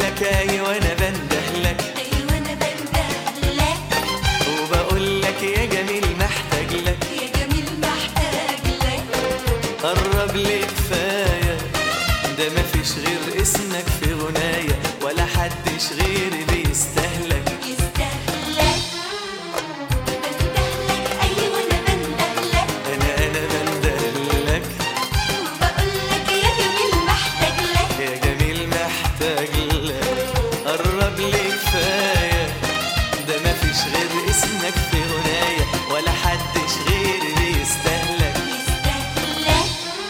لك ايوه انا بنده لك أيوة أنا بنده لك وبقول لك يا جميل محتاج لك يا جميل محتاج لك قرب لي كفايه ده مفيش غير اسمك في غنايا ولا حدش غيري بيستهلك يستهلك بنده لك أيوة أنا بنده لك انا انا بنده لك وبقول لك يا جميل محتاج لك يا جميل محتاج لك قرب لي كفايه ده مفيش غير اسمك في غنايا ولا حدش غيري بيستهلك يستهلك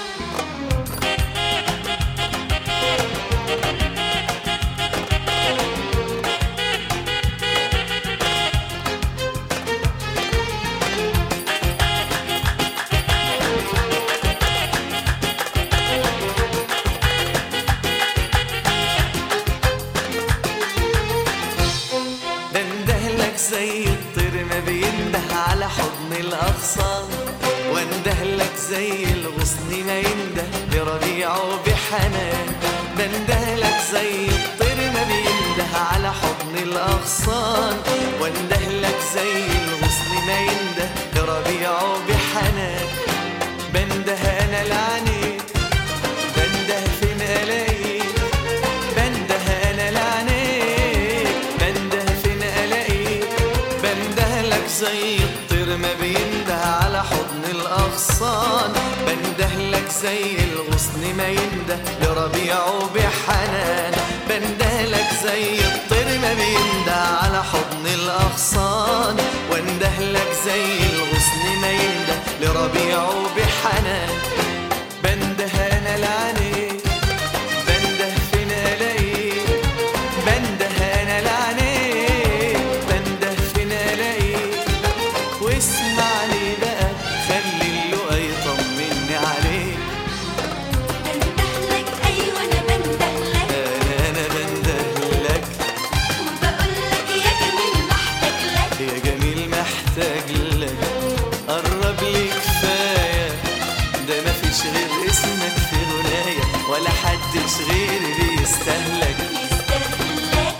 بنده لك زي الطير ما بينده على حضن الأغصان وانده لك زي الغصن ما ينده بربيعه بحنان بنده لك زي الطير ما بينده على حضن الأغصان وانده لك زي الغصن ما ينده بربيعه بحنان بنده أنا لعنيك بنده فين ألاقيك بنده انا لعنيك بنده فين الاقيك بنده لك زي الطير ما بينده على حضن الاغصان بنده لك زي الغصن ما ينده لربيعه بحنان بنده لك زي الطير ما بينده على حضن الاغصان وانده لك زي الغصن ما ينده لربيعه بحنان بنده انا لعنيك بنده فين الاقيك بنده انا لعنيك بنده فين الاقيك واسمعني بقى خلي اللقا يطمني عليك بنده لك أيوة أنا بنده لك انا انا بنده لك وبقول لك يا جميل محتاج لك يا جميل محتاج لك قرب لي كفايه ده مفيش غير اسمك في غنايا ولا حدش غيري بيستهلك يستهلك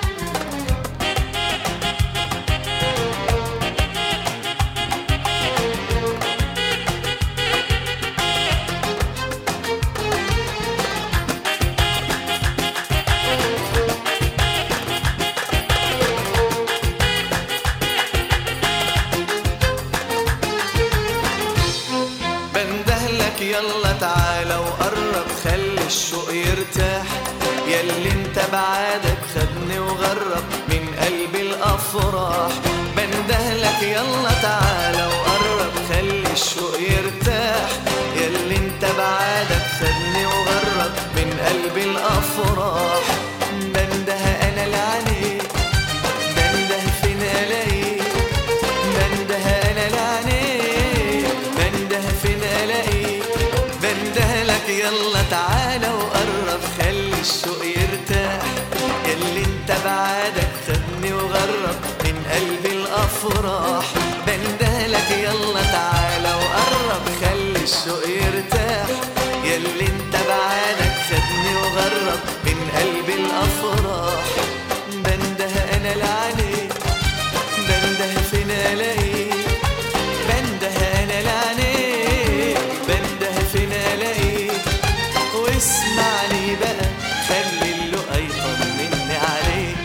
بنده لك يلا تعالى وقرب خلي الشوق يرتاح ياللي انت بعادك خدني وغرب من قلب الافراح بنده لك يلا تعالى وقرب خلي الشوق يرتاح ياللي انت بعادك خدني وغرب من قلب الافراح بنده انا لعنيك بنده فين الاقيك بنده انا لعنيك بنده فين الاقيك بنده لك يلا تعالى وقرب خلي الشوق يرتاح ياللي انت بعادك خدني وغرب من قلب الافراح بنده لك يلا تعالى وقرب خلي الشوق يرتاح ياللي انت بعادك خدني وغرب من قلب الافراح بنده انا لعنيك بنده فين الاقيك بنده انا لعنيك بنده فين الاقيك واسمعني بقى خلي اللقا يطمني عليك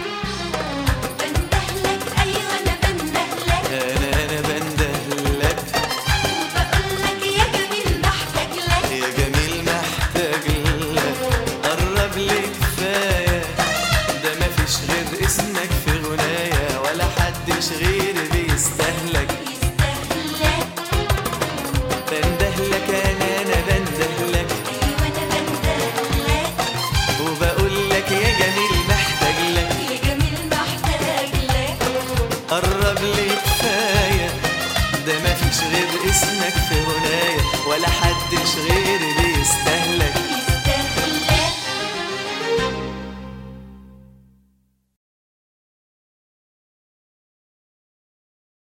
بنده لك أيوة أنا بنده لك انا انا بنده لك وبقول لك يا جميل محتاج لك يا جميل محتاج لك قرب لي كفايه ده مفيش غير اسمك في غنايا ولا حدش غيري بيستهلك يستهلك بنده لك انا انا بنده لك أيوة أنا بنده لك وبقول لك يا جميل محتاج لك يا جميل محتاج لك قرب لي كفايه ده مفيش غير اسمك في غنايا ولا حدش غيري بيستهلك